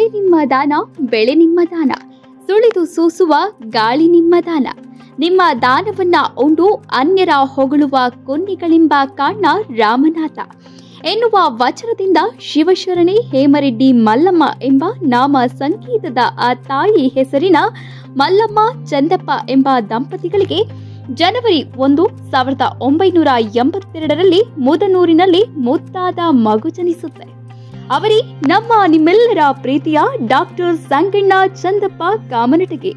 ಮಳೆ ನಿಮ್ಮ ದಾನ ಬೆಳೆ ನಿಮ್ಮ ದಾನ ಸುಳಿದು ಸೂಸುವ ಗಾಳಿ ನಿಮ್ಮ ದಾನ ನಿಮ್ಮ ದಾನವನ್ನ ಉಂಡು ಅನ್ಯರ ಹೊಗಳುವ ಕೊನ್ನಿಗಳೆಂಬ ಕಾರಣ ರಾಮನಾಥ ಎನ್ನುವ ವಚನದಿಂದ ಶಿವಶರಣೆ ಹೇಮರೆಡ್ಡಿ ಮಲ್ಲಮ್ಮ ಎಂಬ ನಾಮ ಸಂಗೀತದ ಆ ತಾಯಿ ಹೆಸರಿನ ಮಲ್ಲಮ್ಮ ಚಂದಪ್ಪ ಎಂಬ ದಂಪತಿಗಳಿಗೆ ಜನವರಿ ಒಂದು ಸಾವಿರದ ಒಂಬೈನೂರ ಎಂಬತ್ತೆರಡರಲ್ಲಿ ಮುದನೂರಿನಲ್ಲಿ ಮುದ್ದಾದ ಮಗು ಜನಿಸುತ್ತೆ ಅವರೇ ನಮ್ಮ ನಿಮ್ಮೆಲ್ಲರ ಪ್ರೀತಿಯ ಡಾಕ್ಟರ್ ಸಂಗಣ್ಣ ಚಂದಪ್ಪ ಕಾಮನಟಗಿ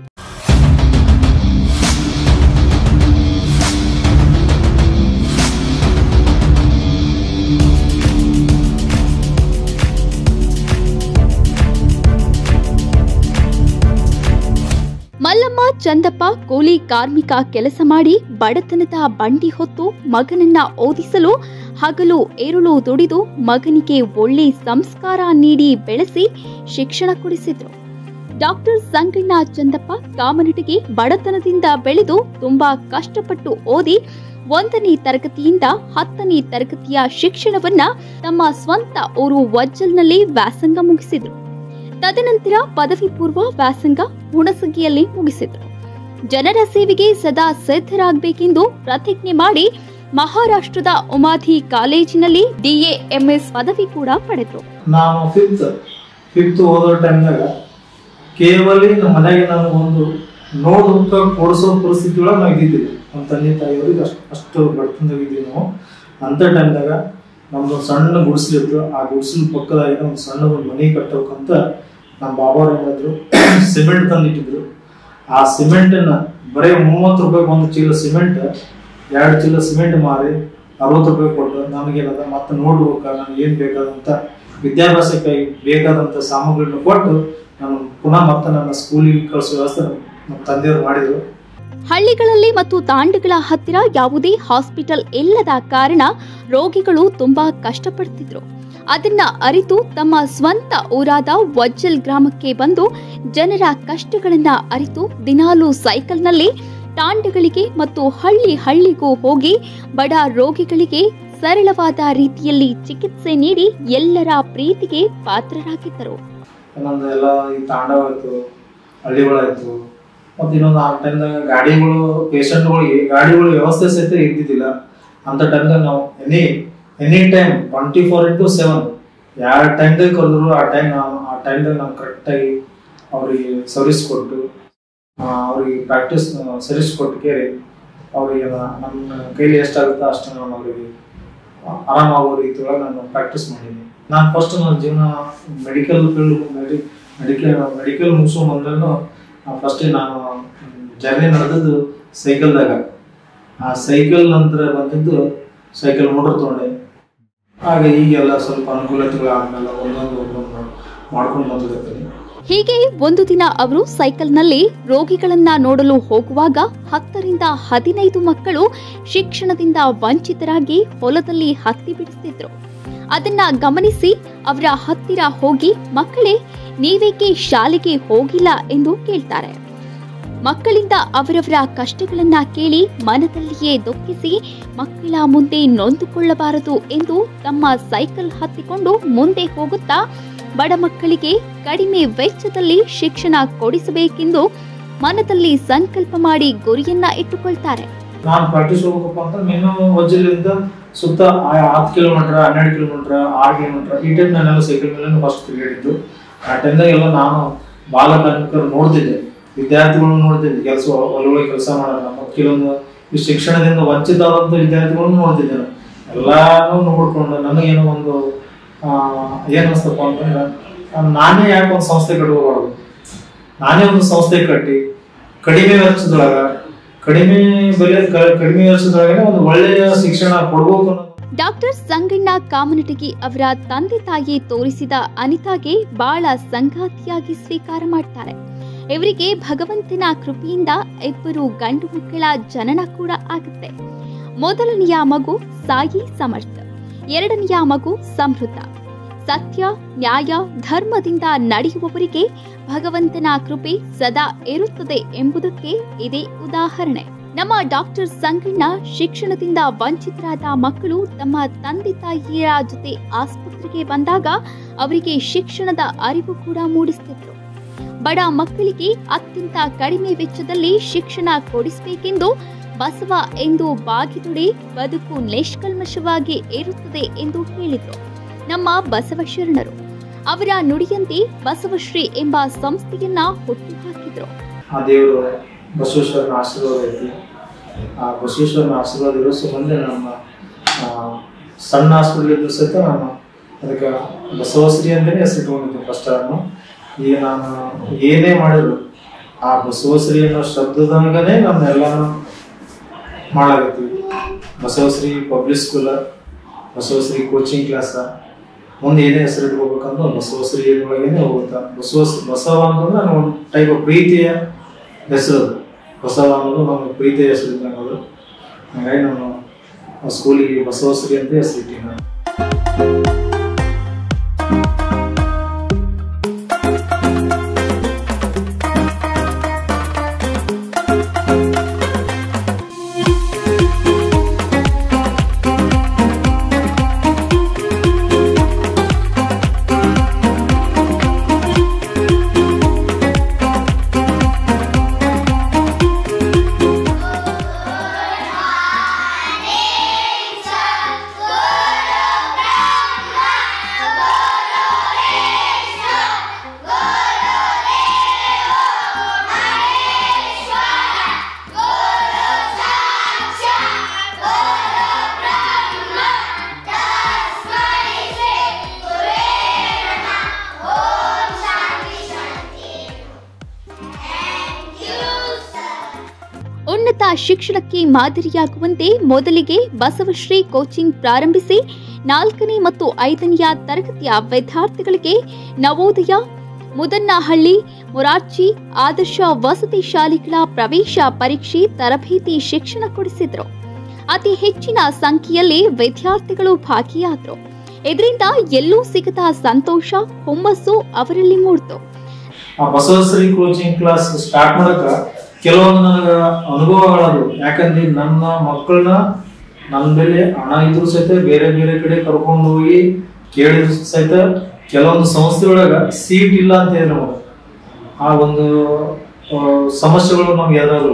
ಮಲ್ಲಮ್ಮ ಚಂದಪ್ಪ ಕೂಲಿ ಕಾರ್ಮಿಕ ಕೆಲಸ ಮಾಡಿ ಬಡತನದ ಬಂಡಿ ಹೊತ್ತು ಮಗನನ್ನ ಓದಿಸಲು ಹಗಲು ಏರುಳು ದುಡಿದು ಮಗನಿಗೆ ಒಳ್ಳೆ ಸಂಸ್ಕಾರ ನೀಡಿ ಬೆಳೆಸಿ ಶಿಕ್ಷಣ ಕೊಡಿಸಿದ್ರು ಡಾಕ್ಟರ್ ಸಂಗಣ್ಣ ಚಂದಪ್ಪ ಕಾಮನಟಿಗೆ ಬಡತನದಿಂದ ಬೆಳೆದು ತುಂಬಾ ಕಷ್ಟಪಟ್ಟು ಓದಿ ಒಂದನೇ ತರಗತಿಯಿಂದ ಹತ್ತನೇ ತರಗತಿಯ ಶಿಕ್ಷಣವನ್ನ ತಮ್ಮ ಸ್ವಂತ ಊರು ವಜ್ಜಲ್ನಲ್ಲಿ ವ್ಯಾಸಂಗ ಮುಗಿಸಿದ್ರು ತದನಂತರ ಪದವಿ ಪೂರ್ವ ವ್ಯಾಸಂಗ ಹುಣಸಗಿಯಲ್ಲಿ ಮುಗಿಸಿದ್ರು ಜನರ ಸೇವೆಗೆ ಸದಾ ಸಿದ್ಧರಾಗಬೇಕೆಂದು ಪ್ರತಿಜ್ಞೆ ಮಾಡಿ ಮಹಾರಾಷ್ಟ್ರದ ಉಮಾಧಿ ಕಾಲೇಜಿನಲ್ಲಿ ಡಿಎಎಂಎಸ್ ಪದವಿ ಕೂಡ ಪಡೆದ್ರು ನಾನು ಫಿಫ್ತ್ ಫಿಫ್ತ್ ಓದೋ ಟೈಮ್ನಾಗ ಕೇವಲ ನಮ್ಮ ಮನೆಗೆ ನಾನು ಒಂದು ನೋಡ್ಕ ಕೊಡಿಸೋ ಪರಿಸ್ಥಿತಿ ಒಳಗೆ ನಾವು ಇದ್ದಿದ್ದಿಲ್ಲ ನಮ್ಮ ತಂದೆ ತಾಯಿಯವ್ರಿಗೆ ಅಷ್ಟು ಅಷ್ಟು ಬಡತನದಾಗ ಇದ್ವಿ ನಾವು ಅಂಥ ಟೈಮ್ದಾಗ ನಮ್ದು ಸಣ್ಣ ಗುಡಿಸ್ಲಿತ್ತು ಆ ಗುಡಿಸಲು ಪಕ್ಕದಾಗಿ ಒಂದು ಸಣ್ಣ ಒಂದು ಮನೆ ಕಟ್ಟಬೇಕಂತ ನಮ್ಮ ಬಾಬಾವ್ರು ಏನಾದ್ರು ಸಿಮೆಂಟ್ ತಂದಿಟ್ಟಿದ್ರು ಆ ಸಿಮೆಂಟನ್ನ ಬರೀ ಮೂವತ್ತು ರೂಪಾಯಿ ಒಂದು ಚೀಲ ಸಿಮೆಂಟ್ ಎರಡು ಚೀಲ ಸಿಮೆಂಟ್ ಮಾರಿ ಅರವತ್ತು ರೂಪಾಯಿ ಕೊಟ್ಟು ನನಗೇನದ ಮತ್ತೆ ನೋಡ್ಬೇಕ ನನಗೆ ಏನು ಬೇಕಾದಂತ ವಿದ್ಯಾಭ್ಯಾಸಕ್ಕಾಗಿ ಬೇಕಾದಂತ ಸಾಮಗ್ರಿಗಳನ್ನ ಕೊಟ್ಟು ನಾನು ಪುನಃ ಮತ್ತೆ ನನ್ನ ಸ್ಕೂಲಿಗೆ ಕಳಿಸೋ ವ್ಯವಸ್ಥೆ ನಮ್ಮ ನಮ್ಮ ತಂದೆಯವರು ಮಾಡಿದ್ರು ಹಳ್ಳಿಗಳಲ್ಲಿ ಮತ್ತು ತಾಂಡಗಳ ಹತ್ತಿರ ಯಾವುದೇ ಹಾಸ್ಪಿಟಲ್ ಇಲ್ಲದ ಕಾರಣ ರೋಗಿಗಳು ತುಂಬಾ ಕಷ್ಟಪಡ್ತಿದ್ರು ಅದನ್ನ ಅರಿತು ತಮ್ಮ ಸ್ವಂತ ಊರಾದ ವಜ್ಜಲ್ ಗ್ರಾಮಕ್ಕೆ ಬಂದು ಜನರ ಕಷ್ಟಗಳನ್ನ ಅರಿತು ದಿನಾಲು ಸೈಕಲ್ನಲ್ಲಿ ತಾಂಡಗಳಿಗೆ ಮತ್ತು ಹಳ್ಳಿ ಹಳ್ಳಿಗೂ ಹೋಗಿ ಬಡ ರೋಗಿಗಳಿಗೆ ಸರಳವಾದ ರೀತಿಯಲ್ಲಿ ಚಿಕಿತ್ಸೆ ನೀಡಿ ಎಲ್ಲರ ಪ್ರೀತಿಗೆ ಪಾತ್ರರಾಗಿದ್ದರು ಇನ್ನೊಂದು ಎಲ್ಲ ಈ ತಾಂಡವಾಯ್ತು ಹಳ್ಳಿಗಳಾಯ್ತು ಮತ್ತು ಇನ್ನೊಂದು ಆ ಟೈಮ್ದಾಗ ಗಾಡಿಗಳು ಪೇಷಂಟ್ಗಳಿಗೆ ಗಾಡಿಗಳ ವ್ಯವಸ್ಥೆ ಸಹಿತ ಇದ್ದಿದ್ದಿಲ್ಲ ಅಂತ ಟೈಮ್ದಾಗ ನಾವು any any time twenty four into seven ಯಾವ ಟೈಮ್ದಾಗ ಕರೆದ್ರು ಆ ಟೈಮ್ ನಾವು ಆ ಟೈಮ್ದಾಗ ನಾವು ಕರೆಕ್ಟಾಗಿ ಅವ್ರಿಗೆ ಸರ್ವಿಸ್ ಕೊಟ್ಟು ಆ, ಅವ್ರಿಗೆ ಪ್ರಾಕ್ಟೀಸ್ ಸರ್ವಿಸ್ ಕೊಟ್ಟು ಕೇಳಿ ಅವರಿಗೆ ನಮ್ಮ ಕೈಲಿ ಎಷ್ಟಾಗುತ್ತೋ ಅಷ್ಟು ನಾನು ಅವರಿಗೆ ಆರಾಮಾಗೋ ರೀತಿ ಒಳಗೆ ನಾನು ಪ್ರಾಕ್ಟೀಸ್ ಮಾಡೀನಿ ನಾನು ಫಸ್ಟ್ ನನ್ನ ಜೀವನ ಮೆಡಿಕಲ್ ಫೀಲ್ಡ್ ಮೆಡಿಕಲ್ ಮೆಡಿಕಲ್ ಮುಗಿಸೋ ಮೊದಲು ಫಸ್ಟ್ ನಾನು ಜರ್ನಿ ನಡೆದದ್ದು ಸೈಕಲ್ದಾಗ ಆ ಸೈಕಲ್ ನಂತರ ಬಂದಿದ್ದು ಸೈಕಲ್ ಮೋಟರ್ ತೊಗೊಂಡೆ ಹಾಗೆ ಈಗೆಲ್ಲ ಸ್ವಲ್ಪ ಅನುಕೂಲತೆಗಳು ಆದ್ಮೇಲೆ ಒಂದೊಂದು ಒಂದೊಂದು ಮಾಡ್ಕೊಂಡು ಬಂದಿರ್ತೀನಿ ಹೀಗೆ ಒಂದು ದಿನ ಅವರು ಸೈಕಲ್ನಲ್ಲಿ ರೋಗಿಗಳನ್ನ ನೋಡಲು ಹೋಗುವಾಗ ಹತ್ತರಿಂದ ಹದಿನೈದು ಮಕ್ಕಳು ಶಿಕ್ಷಣದಿಂದ ವಂಚಿತರಾಗಿ ಹೊಲದಲ್ಲಿ ಹತ್ತಿ ಬಿಡಿಸ್ತಿದ್ರು ಅದನ್ನ ಗಮನಿಸಿ ಅವರ ಹತ್ತಿರ ಹೋಗಿ ಮಕ್ಕಳೇ ನೀವೇಕೆ ಶಾಲೆಗೆ ಹೋಗಿಲ್ಲ ಎಂದು ಕೇಳ್ತಾರೆ ಮಕ್ಕಳಿಂದ ಅವರವರ ಕಷ್ಟಗಳನ್ನ ಕೇಳಿ ಮನದಲ್ಲಿಯೇ ದುಃಖಿಸಿ ಮಕ್ಕಳ ಮುಂದೆ ನೊಂದುಕೊಳ್ಳಬಾರದು ಎಂದು ತಮ್ಮ ಸೈಕಲ್ ಹತ್ತಿಕೊಂಡು ಮುಂದೆ ಹೋಗುತ್ತಾ ಬಡ ಮಕ್ಕಳಿಗೆ ಕಡಿಮೆ ವೆಚ್ಚದಲ್ಲಿ ಶಿಕ್ಷಣ ಕೊಡಿಸಬೇಕೆಂದು ಮನದಲ್ಲಿ ಸಂಕಲ್ಪ ಮಾಡಿ ಗುರಿಯನ್ನ ಇಟ್ಟುಕೊಳ್ತಾರೆ ನಾನು ಪ್ರಾಕ್ಟೀಸ್ ಹೋಗ್ಬೇಕಪ್ಪ ಅಂತ ಮಿನಿಮಮ್ ವಜ್ಜಲಿಂದ ಸುತ್ತ ಆ- ಹತ್ತು ಕಿಲೋಮೀಟರ್ ಹನ್ನೆರಡು ಕಿಲೋಮೀಟರ್ ಆರು ಕಿಲೋಮೀಟರ್ ಈ ಟೈಮ್ ನಾನೆಲ್ಲ ಸೈಕಲ್ ಮೇಲೆ ಫಸ್ಟ್ ತಿರುಗಾಡಿದ್ದು ಆ ಟೈಮ್ದಾಗೆಲ್ಲ ನಾನು ಬಾಲ ಕಾರ್ಮಿಕರು ನೋಡ್ತಿದ್ದೆ ವಿದ್ಯಾರ್ಥಿಗಳನ್ನು ನೋಡ್ತಿದ್ದೆ ಕೆಲಸ ಒಳಗೊಳಗೆ ಕೆಲಸ ಮಾಡೋಣ ಮತ್ತು ಕೆಲವೊಂದು ಈ ಶಿಕ್ಷಣದಿಂದ ವಂಚಿತವಾದಂಥ ವಿದ್ಯಾರ್ಥಿಗಳನ್ನು ನೋಡ್ತಿದ್ದೆ ನಾನು ಎಲ್ಲಾನು ನೋಡ್ಕೊಂಡು ನನಗೇನೋ ಒಂದು ಆ, ಏನ್ ಅನಿಸ್ತಪ್ಪ ಅಂತಂದ್ರೆ ನಾನ್- ನಾನೇ ಯಾಕೆ ಒಂದು ಸಂಸ್ಥೆ ಕಟ್ಕೋಬಾರ್ದು ನಾನೇ ಒಂದು ಸಂಸ್ಥೆ ಕಟ್ಟಿ ಕಡಿಮೆ ವೆಚ್ಚದೊಳಗ ಕಡಿಮೆ ಬೆಲೆ ಕ- ಕಡಿಮೆ ವೆಚ್ಚದೊಳಗೆ ಒಂದು ಒಳ್ಳೆಯ ಶಿಕ್ಷಣ ಕೊಡ್ಬೇಕು ಅನ್ನೋದು ಡಾಕ್ಟರ್ ಸಂಗಣ್ಣ ಕಾಮನಟಗಿ ಅವರ ತಂದೆ ತಾಯಿ ತೋರಿಸಿದ ಅನಿತಾಗೆ ಬಾಳ ಸಂಗಾತಿಯಾಗಿ ಸ್ವೀಕಾರ ಮಾಡ್ತಾರೆ ಇವರಿಗೆ ಭಗವಂತನ ಕೃಪೆಯಿಂದ ಇಬ್ಬರು ಗಂಡು ಮಕ್ಕಳ ಜನನ ಕೂಡ ಆಗುತ್ತೆ ಮೊದಲನೆಯ ಮಗು ಸಾಯಿ ಸಮರ್ಥ ಎರಡನೆಯ ಮಗು ಸಮೃದ್ಧ ಸತ್ಯ ನ್ಯಾಯ ಧರ್ಮದಿಂದ ನಡೆಯುವವರಿಗೆ ಭಗವಂತನ ಕೃಪೆ ಸದಾ ಇರುತ್ತದೆ ಎಂಬುದಕ್ಕೆ ಇದೇ ಉದಾಹರಣೆ ನಮ್ಮ ಡಾಕ್ಟರ್ ಸಂಗಣ್ಣ ಶಿಕ್ಷಣದಿಂದ ವಂಚಿತರಾದ ಮಕ್ಕಳು ತಮ್ಮ ತಂದೆ ತಾಯಿಯರ ಜೊತೆ ಆಸ್ಪತ್ರೆಗೆ ಬಂದಾಗ ಅವರಿಗೆ ಶಿಕ್ಷಣದ ಅರಿವು ಕೂಡ ಮೂಡಿಸುತ್ತಿದ್ರು ಬಡ ಮಕ್ಕಳಿಗೆ ಅತ್ಯಂತ ಕಡಿಮೆ ವೆಚ್ಚದಲ್ಲಿ ಶಿಕ್ಷಣ ಕೊಡಿಸಬೇಕೆಂದು ಬಸವ ಎಂದು ಬಾಗಿದೊಡೆ ಬದುಕು ನಿಷ್ಕಲ್ಮಶವಾಗಿ ಇರುತ್ತದೆ ಎಂದು ಹೇಳಿದರು ನಮ್ಮ ಬಸವ ಶರಣರು ಅವರ ನುಡಿಯಂತೆ ಬಸವಶ್ರೀ ಎಂಬ ಸಂಸ್ಥೆಯನ್ನ ಹುಟ್ಟುಹಾಕಿದ್ರು ಆ ದೇವರು ಬಸವೇಶ್ವರನ ಆಶೀರ್ವಾದ ಐತಿ ಆ ಬಸವೇಶ್ವರನ ಆಶೀರ್ವಾದ ಇರೋ ಸಂಬಂಧ ನಮ್ಮ ಆ, ಸಣ್ಣ ಹಾಸ್ಪಿಟಲ್ ಇದ್ರು ಸಹಿತ ನಾನು ಅದಕ್ಕೆ ಬಸವಶ್ರೀ ಅಂತಲೇ ಹೆಸರು ಇಟ್ಕೊಂಡಿದ್ದೆ ಫಸ್ಟ್ ನಾನು ಈಗ ನಾನು ಏನೇ ಮಾಡಿದ್ರು ಆ ಬಸವಶ್ರೀ ಅನ್ನೋ ಶಬ್ದದಂಗನೇ ನಾನು ಎಲ್ಲಾನು ಮಾಡಾಕತ್ತೀವಿ Basavashri public school Basavashri coaching class ಮುಂದೆ ಏನೇ ಹೆಸರು ಇಟ್ಕೋಬೇಕಂದ್ರೆ ಬಸವಶ್ರೀ ಒಳಗೇನೆ ಹೋಗುತ್ತಾ ಬಸವ ಬಸವ ಅಂತಂದ್ರೆ ನಾನು ಒಂದು ಟೈಪ್ ಆಫ್ ಪ್ರೀತಿಯ ಹೆಸರು ಅದು. ಬಸವ ಅನ್ನೋದು ನಮ್ಮ ಪ್ರೀತಿಯ ಹೆಸರು ಇದ್ದಂಗೆ ಅದು ಹಾಗಾಗಿ ನಾನು ಆ ಸ್ಕೂಲಿಗೆ ಬಸವಶ್ರೀ ಅಂತ ಹೆಸರು ಇಟ್ಟಿನಿ ನಾನು ಉನ್ನತ ಶಿಕ್ಷಣಕ್ಕೆ ಮಾದರಿಯಾಗುವಂತೆ ಮೊದಲಿಗೆ ಬಸವಶ್ರೀ ಕೋಚಿಂಗ್ ಪ್ರಾರಂಭಿಸಿ ನಾಲ್ಕನೇ ಮತ್ತು ಐದನೆಯ ತರಗತಿಯ ವಿದ್ಯಾರ್ಥಿಗಳಿಗೆ ನವೋದಯ ಮುದನ್ನಹಳ್ಳಿ ಮೊರಾರ್ಜಿ ಆದರ್ಶ ವಸತಿ ಶಾಲೆಗಳ ಪ್ರವೇಶ ಪರೀಕ್ಷೆ ತರಬೇತಿ ಶಿಕ್ಷಣ ಕೊಡಿಸಿದ್ರು ಅತಿ ಹೆಚ್ಚಿನ ಸಂಖ್ಯೆಯಲ್ಲಿ ವಿದ್ಯಾರ್ಥಿಗಳು ಭಾಗಿಯಾದರು ಇದರಿಂದ ಎಲ್ಲೂ ಸಿಗದ ಸಂತೋಷ ಹುಮ್ಮಸ್ಸು ಅವರಲ್ಲಿ ಮೂಡಿತು ಆ ಬಸವಶ್ರೀ ಕೋಚಿಂಗ್ ಕ್ಲಾಸ್ ಸ್ಟಾರ್ಟ್ ಮಾಡಕ ಕೆಲವೊಂದು ನನಗೆ ಅನುಭವಗಳದು ಯಾಕಂದ್ರೆ ನನ್ನ ಮಕ್ಕಳನ್ನ ನನ್ನ ಬೆಲೆ ಹಣ ಇದ್ರು ಸಹಿತ ಬೇರೆ ಬೇರೆ ಕಡೆ ಕರ್ಕೊಂಡು ಹೋಗಿ ಕೇಳಿದ್ರು ಸಹಿತ ಕೆಲವೊಂದು ಸಂಸ್ಥೆಯೊಳಗ ಸೀಟ್ ಇಲ್ಲ ಅಂತ ಹೇಳಿ ನಮಗೆ ಆ ಒಂದು ಆ, ಸಮಸ್ಯೆಗಳು ನಮ್ಗೆ ಎದುರಾದವು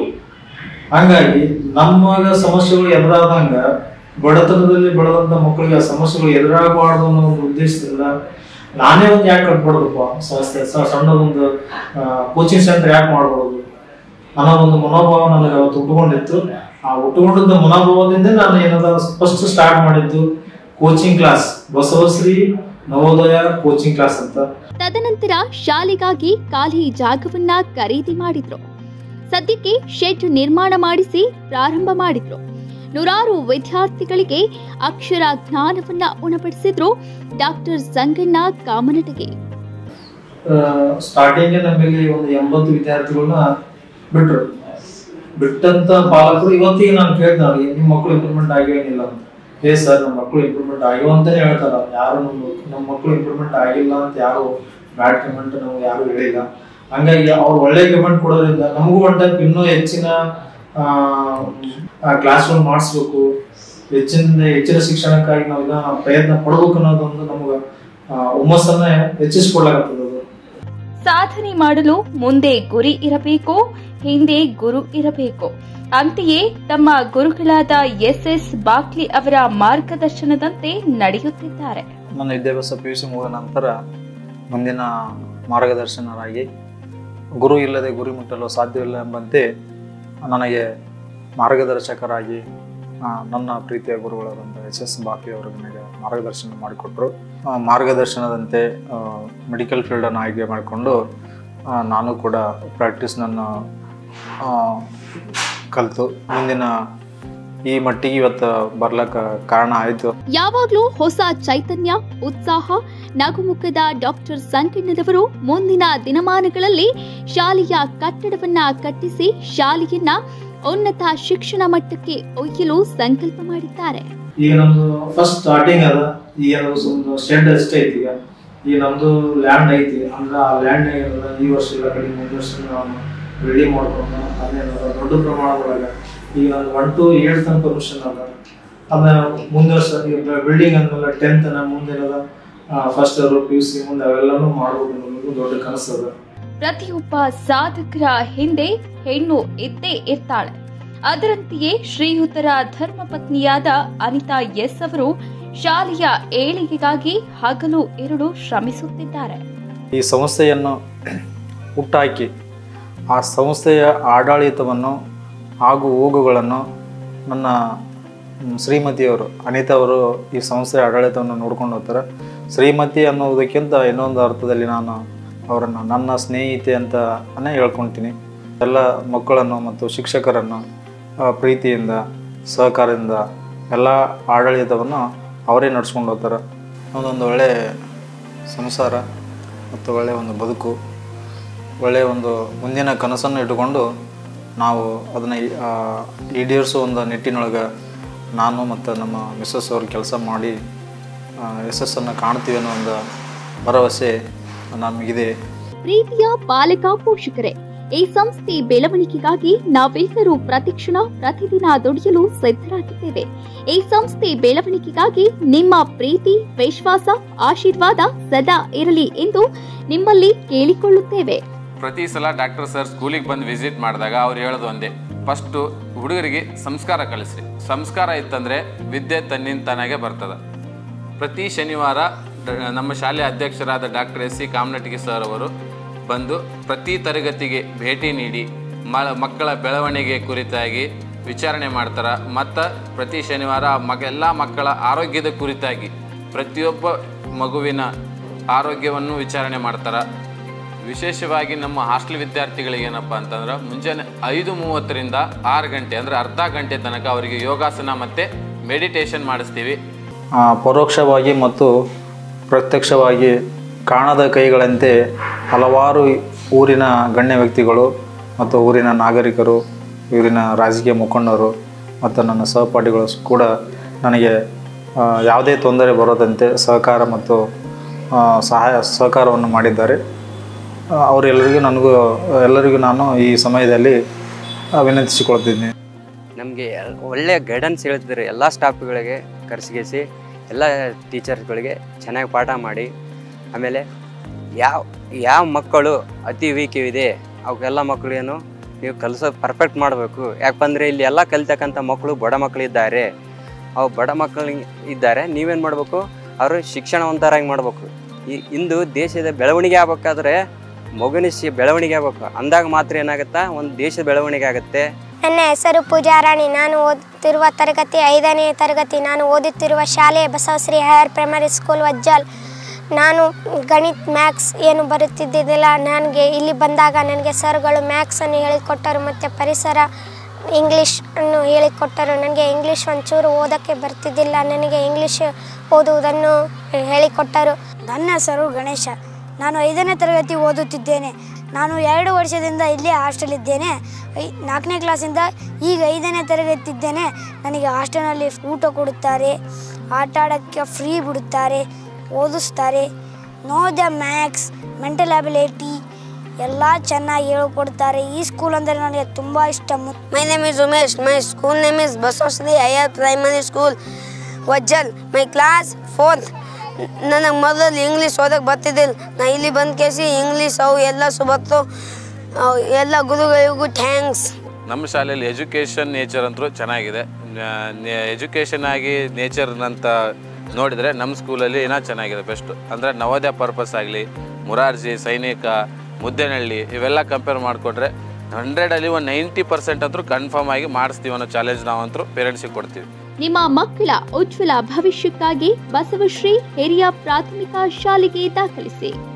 ಹಂಗಾಗಿ ನಮ್ಮಗ ಸಮಸ್ಯೆಗಳು ಎದುರಾದಂಗ ಬಡತನದಲ್ಲಿ ಬೆಳೆದಂತ ಮಕ್ಕಳಿಗೆ ಆ ಸಮಸ್ಯೆಗಳು ಎದುರಾಗಬಾರ್ದು ಅನ್ನೋ ಒಂದು ಉದ್ದೇಶದಿಂದ ನಾನೇ ಒಂದು ಯಾಕೆ ಕಟ್ಬಾರ್ದಪ್ಪ ಸಂಸ್ಥೆ ಸ- ಸಣ್ಣದೊಂದು ಕೋಚಿಂಗ್ ಸೆಂಟರ್ ಯಾಕೆ ಮಾಡ್ಬಾರ್ದು ಅನ್ನೋ ಒಂದು ಮನೋಭಾವ ನನಗೆ ಅವತ್ತು ಉಟ್ಕೊಂಡಿತ್ತು ಆ ಉಟ್ಕೊಂಡಿದ್ದ ಮನೋಭಾವದಿಂದ ನಾನು ಏನದ ಫಸ್ಟ್ ಸ್ಟಾರ್ಟ್ ಮಾಡಿದ್ದು coaching class Basavashri Navodaya coaching class ಅಂತ ತದನಂತರ ಶಾಲೆಗಾಗಿ ಖಾಲಿ ಜಾಗವನ್ನ ಖರೀದಿ ಮಾಡಿದ್ರು ಸದ್ಯಕ್ಕೆ ಶೆಡ್ ನಿರ್ಮಾಣ ಮಾಡಿಸಿ ಪ್ರಾರಂಭ ಮಾಡಿದ್ರು ನೂರಾರು ವಿದ್ಯಾರ್ಥಿಗಳಿಗೆ ಅಕ್ಷರ ಜ್ಞಾನವನ್ನ ಉಣಪಡಿಸಿದ್ರು ಡಾಕ್ಟರ್ ಸಂಗಣ್ಣ ಕಾಮನಟಗಿ ಸ್ಟಾರ್ಟಿಂಗ್ ನಮಗೆ ಒಂದು ಎಂಬತ್ತು ವಿದ್ಯಾರ್ಥಿಗಳನ್ನ ಬಿಟ್ರು ಬಿಟ್ಟಂತ ಪಾಲಕರು ಇವತ್ತಿಗೆ ನಾನು ಕೇಳ್ತಾರ ನಿಮ್ಮ ಮಕ್ಕಳು ಇಂಪ್ರೂವ್ಮೆಂಟ್ ಆಗಿವೇನಿಲ್ಲ ಅಂತ ಏ ಸರ್ ನಮ್ಮ ಮಕ್ಕಳು ಇಂಪ್ರೂವ್ಮೆಂಟ್ ಆಗಿವ ಅಂತಾನೆ ಹೇಳ್ತಾರ ಯಾರು ನಮ್ಮ ನಮ್ಮ ಮಕ್ಕಳು ಇಂಪ್ರೂವ್ಮೆಂಟ್ ಆಗಿಲ್ಲ ಅಂತ ಯಾರು ಬ್ಯಾಡ್ ಕಮೆಂಟ್ ನಮ್ಗೆ ಯಾರು ಹೇಳಿಲ್ಲ ಹಂಗಾಗಿ ಅವ್ರು ಒಳ್ಳೆ ಕಮೆಂಟ್ ಕೊಡೋದ್ರಿಂದ ನಮಗೂ ಒನ್ ಟೈಪ್ ಇನ್ನೂ ಹೆಚ್ಚಿನ ಕ್ಲಾಸ್ಗಳು ಮಾಡಿಸ್ಬೇಕು ಹೆಚ್ಚಿನ ಹೆಚ್ಚಿನ ಶಿಕ್ಷಣಕ್ಕಾಗಿ ನಾವು ಇದನ್ನ ಪ್ರಯತ್ನ ಪಡ್ಬೇಕು ಅನ್ನೋದೊಂದು ನಮ್ಗೆ ಆ, ಹುಮ್ಮಸ್ಸನ್ನ ಹೆಚ್ಚಿಸ್ಕೊಡ್ಲಾಗತ್ತದ ಅದು ಸಾಧನೆ ಮಾಡಲು ಮುಂದೆ ಗುರಿ ಇರಬೇಕು ಹಿಂದೆ ಗುರು ಇರಬೇಕು ಅಂತೆಯೇ ತಮ್ಮ ಗುರುಗಳಾದ ಎಸ್ ಎಸ್ ಬಾಕ್ಲಿ ಅವರ ಮಾರ್ಗದರ್ಶನದಂತೆ ನಡೆಯುತ್ತಿದ್ದಾರೆ ನನ್ನ ವಿದ್ಯಾಭ್ಯಾಸ ಪಿ ಯು ಸಿ ಮುಗಿದ ನಂತರ ಮುಂದಿನ ಮಾರ್ಗದರ್ಶನರಾಗಿ ಗುರು ಇಲ್ಲದೆ ಗುರಿ ಮುಟ್ಟಲು ಸಾಧ್ಯವಿಲ್ಲ ಎಂಬಂತೆ ನನಗೆ ಮಾರ್ಗದರ್ಶಕರಾಗಿ ಆ, ನನ್ನ ಪ್ರೀತಿಯ ಗುರುಗಳಾದಂಥ ಎಸ್ ಎಸ್ ಬಾಕಿ ಅವರು ನನಗೆ ಮಾರ್ಗದರ್ಶನ ಮಾಡಿಕೊಟ್ರು ಆ, ಮಾರ್ಗದರ್ಶನದಂತೆ ಮೆಡಿಕಲ್ ಫೀಲ್ಡನ್ನು ಆಯ್ಕೆ ಮಾಡಿಕೊಂಡು ಆ, ನಾನು ಕೂಡ ಪ್ರಾಕ್ಟೀಸ್ನನ್ನು ಕಲಿತು ಮುಂದಿನ ಈ ಮಟ್ಟಿಗೆ ಇವತ್ತು ಬರ್ಲಕ್ಕ ಕಾರಣ ಆಯಿತು ಯಾವಾಗಲೂ ಹೊಸ ಚೈತನ್ಯ ಉತ್ಸಾಹ ನಗುಮುಖದ ಡಾಕ್ಟರ್ ಸಂಕಣ್ಣನವರು ಮುಂದಿನ ದಿನಮಾನಗಳಲ್ಲಿ ಶಾಲೆಯ ಕಟ್ಟಡವನ್ನ ಕಟ್ಟಿಸಿ ಶಾಲೆಯನ್ನ ಉನ್ನತ ಶಿಕ್ಷಣ ಮಟ್ಟಕ್ಕೆ ಒಯ್ಯಲು ಸಂಕಲ್ಪ ಮಾಡಿದ್ದಾರೆ ಈಗ ನಮ್ದು ಫಸ್ಟ್ ಸ್ಟಾರ್ಟಿಂಗ್ ಅದ ಈಗ ನಮ್ದು ಸುಮ್ಮನೆ ಶೆಡ್ ಅಷ್ಟೇ ಐತಿ ಈಗ ಈಗ ನಮ್ದು ಲ್ಯಾಂಡ್ ಐತಿ ಅಂದ್ರೆ ಆ ಲ್ಯಾಂಡ್ ಏನದ ಈ ವರ್ಷ ಇಲ್ಲ ಕಡೆ ಮುಂದಿನ ವರ್ಷ ನಾವು ರೆಡಿ ಮಾಡ್ಕೊಂಡು ಅದೇನದ ದೊಡ್ಡ ಪ್ರಮಾಣದೊಳಗ ಈಗ ನಾನು ಒನ್ ಟು ಏಳ್ ತನಕ ಪರ್ಮಿಷನ್ ಅದ ಅದನ್ನ ಮುಂದೆ ವರ್ಷ ಬಿಲ್ಡಿಂಗ್ ಅಂದ್ಮೇಲೆ ಟೆಂತ್ ನ ಮುಂದಿನದ first year P U C ಮುಂದೆ ಅವೆಲ್ಲನೂ ಮಾಡ್ಬೋದು ಅನ್ನೋದು ದೊಡ್ಡ ಕನಸು ಅದ ಪ್ರತಿಯೊಬ್ಬ ಸಾಧಕರ ಹಿಂದೆ ಹೆಣ್ಣು ಇದ್ದೇ ಇರ್ತಾಳೆ ಅದರಂತೆಯೇ ಶ್ರೀಯುತರ ಧರ್ಮಪತ್ನಿಯಾದ ಅನಿತಾ ಎಸ್ ಅವರು ಶಾಲೆಯ ಏಳಿಗೆಗಾಗಿ ಹಗಲು ಇರುಳು ಶ್ರಮಿಸುತ್ತಿದ್ದಾರೆ ಈ ಸಂಸ್ಥೆಯನ್ನು ಹುಟ್ಟಾಕಿ ಆ ಸಂಸ್ಥೆಯ ಆಡಳಿತವನ್ನು ಹಾಗೂ ಹೋಗುಗಳನ್ನು ನನ್ನ ಮ್, ಶ್ರೀಮತಿಯವರು ಅನಿತಾ ಅವರು ಈ ಸಂಸ್ಥೆಯ ಆಡಳಿತವನ್ನು ನೋಡ್ಕೊಂಡು ಹೋಗ್ತಾರೆ ಶ್ರೀಮತಿ ಅನ್ನೋದಕ್ಕಿಂತ ಇನ್ನೊಂದು ಅರ್ಥದಲ್ಲಿ ನಾನು ಅವರನ್ನು ನನ್ನ ಸ್ನೇಹಿತೆ ಅಂತಲೇ ಹೇಳ್ಕೊಳ್ತೀನಿ ಎಲ್ಲ ಮಕ್ಕಳನ್ನು ಮತ್ತು ಶಿಕ್ಷಕರನ್ನು ಆ, ಪ್ರೀತಿಯಿಂದ ಸಹಕಾರದಿಂದ ಎಲ್ಲ ಆಡಳಿತವನ್ನು ಅವರೇ ನಡ್ಸ್ಕೊಂಡು ಹೋಗ್ತಾರೆ ಒಂದೊಂದು ಒಳ್ಳೆಯ ಸಂಸಾರ ಮತ್ತು ಒಳ್ಳೆಯ ಒಂದು ಬದುಕು ಒಳ್ಳೆಯ ಒಂದು ಮುಂದಿನ ಕನಸನ್ನು ಇಟ್ಟುಕೊಂಡು ನಾವು ಅದನ್ನು ಈಡೇರಿಸೋ ಒಂದು ನಿಟ್ಟಿನೊಳಗೆ ನಾನು ಮತ್ತು ನಮ್ಮ ಮಿಸ್ಸಸ್ ಅವರು ಕೆಲಸ ಮಾಡಿ ಆ, ಯಶಸ್ಸನ್ನು ಕಾಣ್ತೀವಿ ಅನ್ನೋ ಒಂದು ಭರವಸೆ ನಮಗಿದೆ ಪ್ರೀತಿಯ ಪಾಲಕ ಪೋಷಕರೇ ಈ ಸಂಸ್ಥೆ ಬೆಳವಣಿಗೆಗಾಗಿ ನಾವೆಲ್ಲರೂ ಪ್ರತಿಕ್ಷಣ ಪ್ರತಿದಿನ ದುಡಿಯಲು ಸಿದ್ಧರಾಗಿದ್ದೇವೆ ಈ ಸಂಸ್ಥೆ ಬೆಳವಣಿಗೆಗಾಗಿ ನಿಮ್ಮ ಪ್ರೀತಿ ವಿಶ್ವಾಸ ಆಶೀರ್ವಾದ ಸದಾ ಇರಲಿ ಎಂದು ನಿಮ್ಮಲ್ಲಿ ಕೇಳಿಕೊಳ್ಳುತ್ತೇವೆ ಪ್ರತಿ ಸಲ ಡಾಕ್ಟರ್ ಸರ್ ಸ್ಕೂಲಿಗೆ ಬಂದು ವಿಸಿಟ್ ಮಾಡಿದಾಗ ಅವ್ರು ಹೇಳೋದು ಒಂದೇ ಫಸ್ಟು ಹುಡುಗರಿಗೆ ಸಂಸ್ಕಾರ ಕಲಿಸ್ರಿ ಸಂಸ್ಕಾರ ಇತ್ತಂದರೆ ವಿದ್ಯೆ ತನ್ನಿಂತಾನಾಗೆ ಬರ್ತದೆ ಪ್ರತಿ ಶನಿವಾರ ಡ- ನಮ್ಮ ಶಾಲೆಯ ಅಧ್ಯಕ್ಷರಾದ doctor S C Kamanatagi sir ಅವರು ಬಂದು ಪ್ರತಿ ತರಗತಿಗೆ ಭೇಟಿ ನೀಡಿ ಮ ಮಕ್ಕಳ ಬೆಳವಣಿಗೆ ಕುರಿತಾಗಿ ವಿಚಾರಣೆ ಮಾಡ್ತಾರೆ ಮತ್ತು ಪ್ರತಿ ಶನಿವಾರ ಮಗ ಎಲ್ಲ ಮಕ್ಕಳ ಆರೋಗ್ಯದ ಕುರಿತಾಗಿ ಪ್ರತಿಯೊಬ್ಬ ಮಗುವಿನ ಆರೋಗ್ಯವನ್ನು ವಿಚಾರಣೆ ಮಾಡ್ತಾರೆ ವಿಶೇಷವಾಗಿ ನಮ್ಮ ಹಾಸ್ಟೆಲ್ ವಿದ್ಯಾರ್ಥಿಗಳಿಗೆ ಏನಪ್ಪ ಅಂತಂದ್ರೆ ಮುಂಜಾನೆ ಐದು ಮೂವತ್ತರಿಂದ ಆರು ಗಂಟೆ ಅಂದರೆ ಅರ್ಧ ಗಂಟೆ ತನಕ ಅವರಿಗೆ ಯೋಗಾಸನ ಮತ್ತು ಮೆಡಿಟೇಷನ್ ಮಾಡಿಸ್ತೀವಿ ಆ, ಪರೋಕ್ಷವಾಗಿ ಮತ್ತು ಪ್ರತ್ಯಕ್ಷವಾಗಿ ಕಾಣದ ಕೈಗಳಂತೆ ಹಲವಾರು ಊರಿನ ಗಣ್ಯ ವ್ಯಕ್ತಿಗಳು ಮತ್ತು ಊರಿನ ನಾಗರಿಕರು ಊರಿನ ರಾಜಕೀಯ ಮುಖಂಡರು ಮತ್ತು ನನ್ನ ಸಹಪಾಠಿಗಳು ಕೂಡ ನನಗೆ ಆ, ಯಾವುದೇ ತೊಂದರೆ ಬರದಂತೆ ಸಹಕಾರ ಮತ್ತು ಆ, ಸಹಾಯ ಸಹಕಾರವನ್ನು ಮಾಡಿದ್ದಾರೆ ಆ, ಅವರೆಲ್ಲರಿಗೂ ನನಗೂ ಎಲ್ಲರಿಗೂ ನಾನು ಈ ಸಮಯದಲ್ಲಿ ಆ, ವಿನಂತಿಸಿಕೊಳ್ತಿದ್ದೀನಿ ನಮಗೆ ಒಳ್ಳೆಯ ಗೈಡೆನ್ಸ್ ಹೇಳ್ತಿದ್ದಾರೆ ಎಲ್ಲ ಸ್ಟಾಫ್ಗಳಿಗೆ ಕರೆಸಿಗಿಸಿ ಎಲ್ಲ ಟೀಚರ್ಸ್ಗಳಿಗೆ ಚೆನ್ನಾಗಿ ಪಾಠ ಮಾಡಿ ಆಮೇಲೆ ಯಾವ ಯಾವ ಮಕ್ಕಳು ಅತಿ ವೀಕ್ ಇದೆ ಅವಕ್ಕೆಲ್ಲ ಮಕ್ಕಳೇನು ನೀವು ಕಲಿಸೋದು ಪರ್ಫೆಕ್ಟ್ ಮಾಡಬೇಕು ಯಾಕಂದರೆ ಇಲ್ಲಿ ಎಲ್ಲ ಕಲಿತಕ್ಕಂಥ ಮಕ್ಕಳು ಬಡ ಮಕ್ಕಳಿದ್ದಾರೆ ಅವು ಬಡ ಮಕ್ಕಳು ಇದ್ದಾರೆ ನೀವೇನು ಮಾಡಬೇಕು ಅವರು ಶಿಕ್ಷಣವಂತರಾಗಿ ಮಾಡಬೇಕು ಈ ಇಂದು ದೇಶದ ಬೆಳವಣಿಗೆ ಆಗ್ಬೇಕಾದ್ರೆ ಮಗುವಿನ ಶಿ ಬೆಳವಣಿಗೆ ಆಗ್ಬೇಕು ಅಂದಾಗ ಮಾತ್ರ ಏನಾಗುತ್ತಾ ಒಂದು ದೇಶದ ಬೆಳವಣಿಗೆ ಆಗುತ್ತೆ ನನ್ನ ಹೆಸರು ಪೂಜಾರಾಣಿ ನಾನು ಓದುತ್ತಿರುವ ತರಗತಿ ಐದನೇ ತರಗತಿ ನಾನು ಓದುತ್ತಿರುವ ಶಾಲೆ Basavashri higher primary school Vajjal ನಾನು ಗಣಿತ ಮ್ಯಾಕ್ಸ್ ಏನು ಬರುತ್ತಿದ್ದಿದ್ದಿಲ್ಲ ನನಗೆ ಇಲ್ಲಿ ಬಂದಾಗ ನನಗೆ ಸರ್ಗಳು ಮ್ಯಾಕ್ಸನ್ನು ಹೇಳಿಕೊಟ್ಟರು ಮತ್ತು ಪರಿಸರ ಇಂಗ್ಲೀಷ್ ಅನ್ನು ಹೇಳಿಕೊಟ್ಟರು ನನಗೆ ಇಂಗ್ಲೀಷ್ ಒಂಚೂರು ಓದೋಕ್ಕೆ ಬರ್ತಿದ್ದಿಲ್ಲ ನನಗೆ ಇಂಗ್ಲೀಷ್ ಓದುವುದನ್ನು ಹೇಳಿಕೊಟ್ಟರು ನನ್ನ ಹೆಸರು ಗಣೇಶ ನಾನು ಐದನೇ ತರಗತಿ ಓದುತ್ತಿದ್ದೇನೆ ನಾನು ಎರಡು ವರ್ಷದಿಂದ ಇಲ್ಲೇ ಹಾಸ್ಟೆಲ್ ಇದ್ದೇನೆ ಐ ನಾಲ್ಕನೇ ಕ್ಲಾಸಿಂದ ಈಗ ಐದನೇ ತರಗತಿ ಇದ್ದೇನೆ ನನಗೆ ಹಾಸ್ಟೆಲ್ನಲ್ಲಿ ಊಟ ಕೊಡುತ್ತಾರೆ ಆಟ ಆಡೋಕ್ಕೆ ಫ್ರೀ ಬಿಡುತ್ತಾರೆ ಓದಿಸ್ತಾರೆ no the maths mental ability ಎಲ್ಲ ಚೆನ್ನಾಗಿ ಹೇಳಿಕೊಡ್ತಾರೆ ಈ ಸ್ಕೂಲ್ ಅಂದರೆ ನನಗೆ ತುಂಬ ಇಷ್ಟ ಮು- My name is Umesh. My school name is Basosri Higher Primary School, Vajjal my class fourth ನನಗೆ ಮೊದಲು ಇಂಗ್ಲೀಷ್ ಓದಕ್ಕೆ ಬರ್ತಿದ್ದಿಲ್ಲ ನಾ ಇಲ್ಲಿ ಬಂದ ಕೇಸಿ ಇಂಗ್ಲೀಷ್ ಅವು ಎಲ್ಲ ಸುಬತ್ತು ಅವು ಎಲ್ಲ ಗುರುಗಳಿಗೂ ಥ್ಯಾಂಕ್ಸ್ ನಮ್ಮ ಶಾಲೆಯಲ್ಲಿ ಎಜುಕೇಷನ್ ನೇಚರ್ ಅಂತೂ ಚೆನ್ನಾಗಿದೆ ಎಜುಕೇಷನ್ ಆಗಿ ನೇಚರ್ನಂತ ನೋಡಿದರೆ ನಮ್ಮ ಸ್ಕೂಲಲ್ಲಿ ಏನೋ ಚೆನ್ನಾಗಿದೆ ಬೆಸ್ಟ್ ಅಂದರೆ ನವೋದಯ ಪರ್ಪಸ್ ಆಗಲಿ ಮುರಾರ್ಜಿ ಸೈನಿಕ ಮುದ್ದೆನಹಳ್ಳಿ ಇವೆಲ್ಲ ಕಂಪೇರ್ ಮಾಡಿಕೊಂಡ್ರೆ ಹಂಡ್ರೆಡಲ್ಲಿ ಒಂದು ನೈಂಟಿ ಪರ್ಸೆಂಟ್ ಅಂತೂ ಕನ್ಫರ್ಮ್ ಆಗಿ ಮಾಡಿಸ್ತೀವಿ ಅನ್ನೋ ಚಾಲೆಂಜ್ ನಾವಂತೂ ಪೇರೆಂಟ್ಸಿಗೆ ಕೊಡ್ತೀವಿ ನಿಮ್ಮ ಮಕ್ಕಳ ಉಜ್ವಲ ಭವಿಷ್ಯಕ್ಕಾಗಿ ಬಸವಶ್ರೀ ಹಿರಿಯ ಪ್ರಾಥಮಿಕ ಶಾಲೆಗೆ ದಾಖಲಿಸಿ